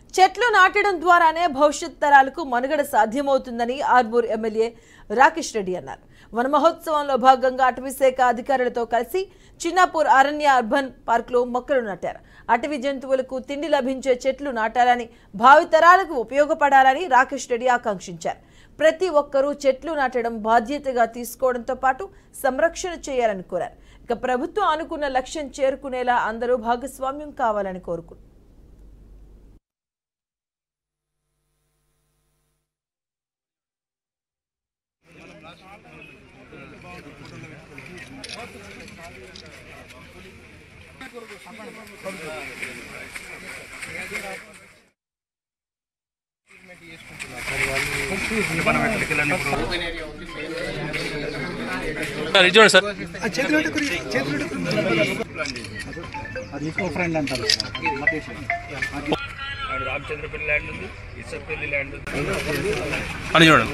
చెట్లు నాటడం ద్వారానే భవిష్యత్ తరాలకు మనుగడ సాధ్యమవుతుందని ఆర్మూర్ ఎమ్మెల్యే రాకేష్ రెడ్డి అన్నారు వన మహోత్సవంలో భాగంగా అటవీశాఖ అధికారులతో కలిసి చిన్నాపూర్ అరణ్య అర్బన్ పార్కులో మొక్కలు నాటారు అటవీ జంతువులకు తిండి లభించే చెట్లు నాటాలని భావితరాలకు ఉపయోగపడాలని రాకేష్ రెడ్డి ఆకాంక్షించారు ప్రతి ఒక్కరూ చెట్లు నాటడం బాధ్యతగా తీసుకోవడంతో పాటు సంరక్షణ చేయాలని కోరారు ఇక ప్రభుత్వం అనుకున్న లక్ష్యం చేరుకునేలా అందరూ భాగస్వామ్యం కావాలని కోరుకున్నారు సార్ ఇది చూడండి సార్ అది ఈకో ఫ్రెండ్ అంటారు రామచంద్రపల్లి ల్యాండ్ ఉంది ఇసపల్లి ల్యాండ్ ఉంది అని చూడండి